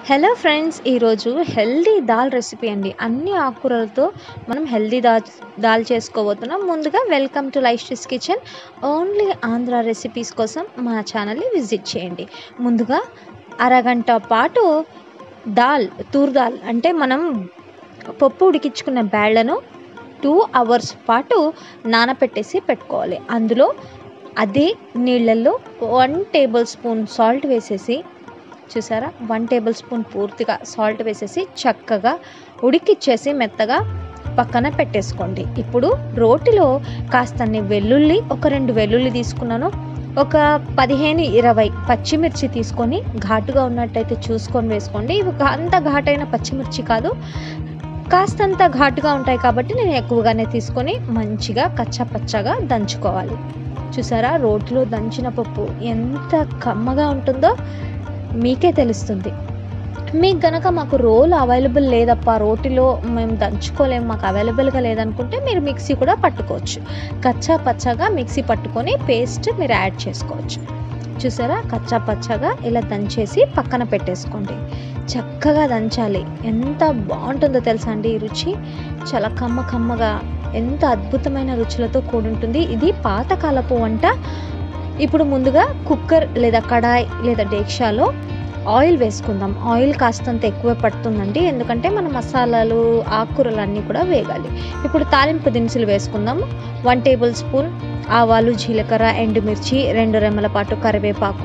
hello friends ఈరోజు healthy dal recipe అండి అన్ని ఆకుకూరలతో మనం హెల్దీ దాల్ దాల్ చేసుకోబోతున్నాం ముందుగా welcome to lifestyles kitchen only Andhra recipes కోసం మా ఛానల్ని విజిట్ చేయండి ముందుగా అరగంట పాటు దాల్ తూర్ దాల్ అంటే మనం పప్పు ఉడికించుకున్న బ్యాళ్ళను టూ అవర్స్ పాటు నానపెట్టేసి పెట్టుకోవాలి అందులో అదే నీళ్ళల్లో వన్ టేబుల్ స్పూన్ సాల్ట్ వేసేసి చూసారా వన్ టేబుల్ స్పూన్ పూర్తిగా సాల్ట్ వేసేసి చక్కగా ఉడికిచ్చేసి మెత్తగా పక్కన పెట్టేసుకోండి ఇప్పుడు రోటిలో కాస్తన్ని వెల్లుల్లి ఒక రెండు వెల్లుల్లి తీసుకున్నాను ఒక పదిహేను ఇరవై పచ్చిమిర్చి తీసుకొని ఘాటుగా ఉన్నట్టయితే చూసుకొని వేసుకోండి ఇవి అంత ఘాటైన పచ్చిమిర్చి కాదు కాస్తంత ఘాటుగా ఉంటాయి కాబట్టి నేను ఎక్కువగానే తీసుకొని మంచిగా కచ్చా పచ్చగా దంచుకోవాలి చూసారా రోట్లో దంచిన పప్పు ఎంత కమ్మగా ఉంటుందో మీకే తెలుస్తుంది మీకు గనక మాకు రోల్ అవైలబుల్ లేదప్ప రోటిలో మేము దంచుకోలేము మాకు అవైలబుల్గా లేదనుకుంటే మీరు మిక్సీ కూడా పట్టుకోవచ్చు కచ్చా పచ్చగా మిక్సీ పట్టుకొని పేస్ట్ మీరు యాడ్ చేసుకోవచ్చు చూసారా కచ్చా పచ్చగా ఇలా దంచేసి పక్కన పెట్టేసుకోండి చక్కగా దంచాలి ఎంత బాగుంటుందో తెలుసా అండి ఈ రుచి చాలా కమ్మ కమ్మగా ఎంత అద్భుతమైన రుచులతో కూడుంటుంది ఇది పాతకాలపు వంట ఇప్పుడు ముందుగా కుక్కర్ లేదా కడాయి లేదా డేక్షాలో ఆయిల్ వేసుకుందాం ఆయిల్ కాస్తంత ఎక్కువ పడుతుందండి ఎందుకంటే మన మసాలాలు ఆకుకూరలు అన్నీ కూడా వేగాలి ఇప్పుడు తాలింపు దినుసులు వేసుకుందాం వన్ టేబుల్ స్పూన్ ఆవాలు జీలకర్ర ఎండుమిర్చి రెండు రెమ్మల పాటు కరివేపాకు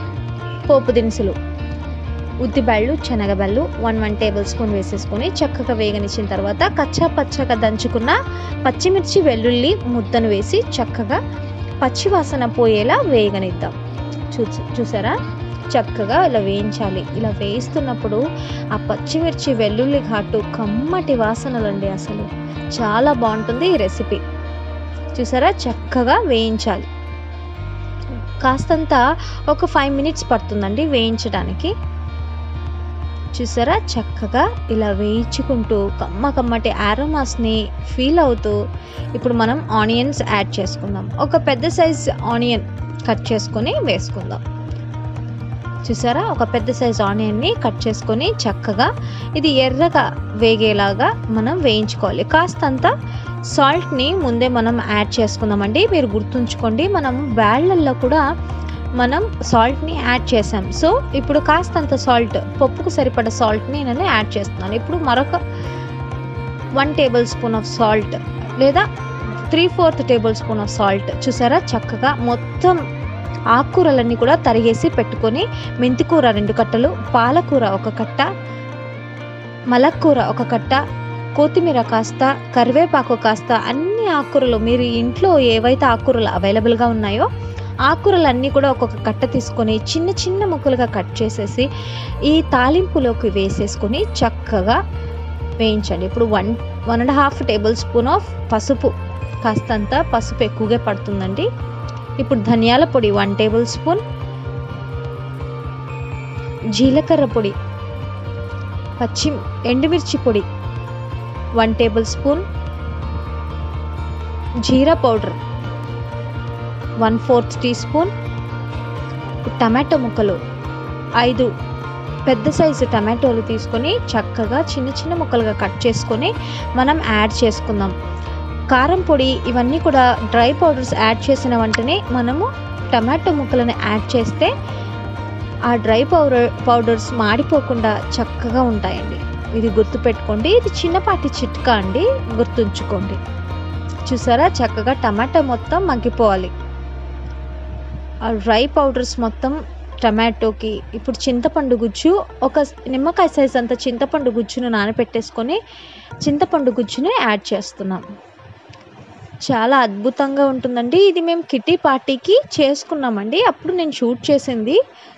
పోపు దినుసులు ఉద్దిబళ్ళు శనగబళ్ళు వన్ వన్ టేబుల్ స్పూన్ వేసేసుకొని చక్కగా వేగనిచ్చిన తర్వాత కచ్చా పచ్చగా దంచుకున్న పచ్చిమిర్చి వెల్లుల్లి ముద్దను వేసి చక్కగా పచ్చివాసన పోయేలా వేగనిద్దాం చూ చూసారా చక్కగా ఇలా వేయించాలి ఇలా వేయిస్తున్నప్పుడు ఆ పచ్చిమిర్చి వెల్లుల్లి ఘాటు కమ్మటి వాసనలండి అసలు చాలా బాగుంటుంది ఈ రెసిపీ చూసారా చక్కగా వేయించాలి కాస్తంత ఒక ఫైవ్ మినిట్స్ పడుతుందండి వేయించడానికి చూసారా చక్కగా ఇలా వేయించుకుంటూ కమ్మ కమ్మటి ఆరోమాస్ని ఫీల్ అవుతూ ఇప్పుడు మనం ఆనియన్స్ యాడ్ చేసుకుందాం ఒక పెద్ద సైజ్ ఆనియన్ కట్ చేసుకొని వేసుకుందాం చూసారా ఒక పెద్ద సైజ్ ఆనియన్ని కట్ చేసుకొని చక్కగా ఇది ఎర్రగా వేగేలాగా మనం వేయించుకోవాలి కాస్తంత సాల్ట్ని ముందే మనం యాడ్ చేసుకుందామండి మీరు గుర్తుంచుకోండి మనం బ్యాళ్ళల్లో కూడా మనం సాల్ట్ని యాడ్ చేసాం సో ఇప్పుడు కాస్తంత సాల్ట్ పప్పుకు సరిపడ సాల్ట్ని నేను యాడ్ చేస్తున్నాను ఇప్పుడు మరొక one tablespoon of salt లేదా three fourth tablespoon of salt చూసారా చక్కగా మొత్తం ఆకుకూరలన్నీ కూడా తరిగేసి పెట్టుకొని మెంతికూర రెండు కట్టలు పాలకూర ఒక కట్ట మలక్కూర ఒక కట్ట కొత్తిమీర కాస్త కరివేపాకు కాస్త అన్ని ఆకుకూరలు మీరు ఇంట్లో ఏవైతే ఆకుకూరలు అవైలబుల్గా ఉన్నాయో ఆకుకూరలన్నీ కూడా ఒక్కొక్క కట్ట తీసుకొని చిన్న చిన్న ముక్కలుగా కట్ చేసేసి ఈ తాలింపులోకి వేసేసుకొని చక్కగా వేయించండి ఇప్పుడు one one and half tablespoon of పసుపు కాస్తంత పసుపు ఎక్కువగా పడుతుందండి ఇప్పుడు ధనియాల పొడి వన్ టేబుల్ స్పూన్ జీలకర్ర పొడి పచ్చి ఎండుమిర్చి పొడి వన్ టేబుల్ స్పూన్ జీరా powder one fourth teaspoon tomato ముక్కలు ఐదు పెద్ద సైజు టమాటోలు తీసుకొని చక్కగా చిన్న చిన్న ముక్కలుగా కట్ చేసుకొని మనం యాడ్ చేసుకుందాం కారం పొడి ఇవన్నీ కూడా డ్రై పౌడర్స్ యాడ్ చేసిన వెంటనే మనము టమాటో ముక్కలను యాడ్ చేస్తే ఆ డ్రై పౌడర్ పౌడర్స్ మాడిపోకుండా చక్కగా ఉంటాయండి ఇది గుర్తుపెట్టుకోండి ఇది చిన్నపాటి చిట్కా అండి గుర్తుంచుకోండి చూసారా చక్కగా టమాటా మొత్తం మగ్గిపోవాలి ఆ డ్రై పౌడర్స్ మొత్తం టమాటోకి ఇప్పుడు చింతపండు గుజ్జు ఒక నిమ్మకాయ సైజ్ అంత చింతపండు గుజ్జును నానబెట్టేసుకొని చింతపండు గుజ్జుని యాడ్ చేస్తున్నాం చాలా అద్భుతంగా ఉంటుందండి ఇది మేము కిట్టి పార్టీకి చేసుకున్నామండి అప్పుడు నేను షూట్ చేసింది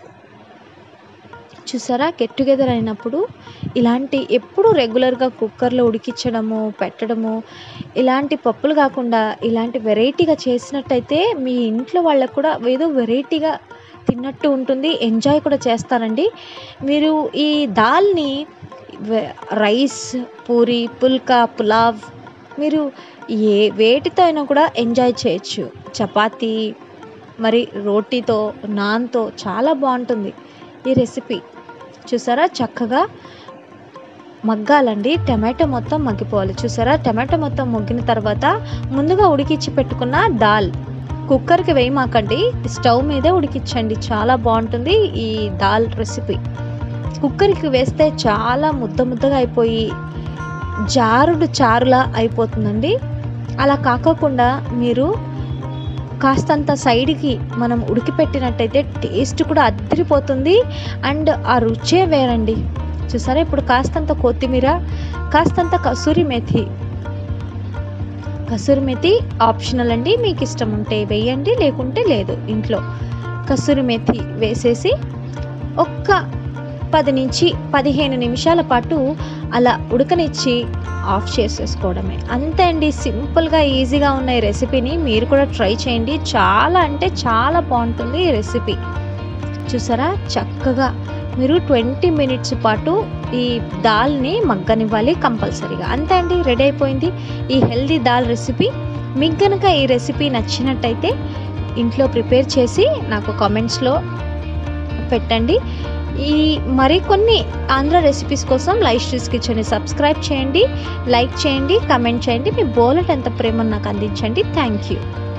చూసారా గెట్ టుగెదర్ అయినప్పుడు ఇలాంటి ఎప్పుడు రెగ్యులర్గా కుక్కర్లో ఉడికించడము పెట్టడము ఇలాంటి పప్పులు కాకుండా ఇలాంటి వెరైటీగా చేసినట్టయితే మీ ఇంట్లో వాళ్ళకు కూడా ఏదో వెరైటీగా తిన్నట్టు ఉంటుంది ఎంజాయ్ కూడా చేస్తారండి మీరు ఈ దాల్ని రైస్ పూరి పుల్కా పులావ్ మీరు ఏ వేటితో అయినా కూడా ఎంజాయ్ చేయొచ్చు చపాతీ మరి రోటీతో నాన్తో చాలా బాగుంటుంది ఈ రెసిపీ చూసారా చక్కగా మగ్గాలండి టమాటో మొత్తం మగ్గిపోవాలి చూసారా టమాటో మొత్తం మగ్గిన తర్వాత ముందుగా ఉడికిచ్చి పెట్టుకున్న దాల్ కుక్కర్కి వేయమాకండి స్టవ్ మీదే ఉడికించండి చాలా బాగుంటుంది ఈ దాల్ రెసిపీ కుక్కర్కి వేస్తే చాలా ముద్ద ముద్దగా అయిపోయి జారుడు చారులా అయిపోతుందండి అలా కాకోకుండా మీరు కాస్తంత సైడ్కి మనం ఉడికిపెట్టినట్టయితే టేస్ట్ కూడా అద్దరిపోతుంది అండ్ ఆ రుచే వేరండి చూసారా ఇప్పుడు కాస్తంత కొత్తిమీర కాస్తంత కసూరి మెథి కసూరి మెథి ఆప్షనల్ అండి మీకు ఇష్టం ఉంటే వేయండి లేకుంటే లేదు ఇంట్లో కసూరి మెథి వేసేసి ఒక్క పది నుంచి పదిహేను నిమిషాల పాటు అలా ఉడకనిచ్చి ఆఫ్ చేసేసుకోవడమే అంతే అండి సింపుల్గా ఈజీగా ఉన్న ఈ రెసిపీని మీరు కూడా ట్రై చేయండి చాలా అంటే చాలా బాగుంటుంది ఈ రెసిపీ చూసారా చక్కగా మీరు ట్వంటీ మినిట్స్ పాటు ఈ దాల్ని మగ్గనివ్వాలి కంపల్సరీగా అంతే అండి రెడీ అయిపోయింది ఈ హెల్దీ దాల్ రెసిపీ మీకు కనుక ఈ రెసిపీ నచ్చినట్టయితే ఇంట్లో ప్రిపేర్ చేసి నాకు కామెంట్స్లో పెట్టండి ఈ మరికొన్ని ఆంధ్ర రెసిపీస్ కోసం లైఫ్ స్ట్రీస్ కిచెన్ని సబ్స్క్రైబ్ చేయండి లైక్ చేయండి కమెంట్ చేయండి మీ బోలెట్ ఎంత ప్రేమను నాకు అందించండి థ్యాంక్ యూ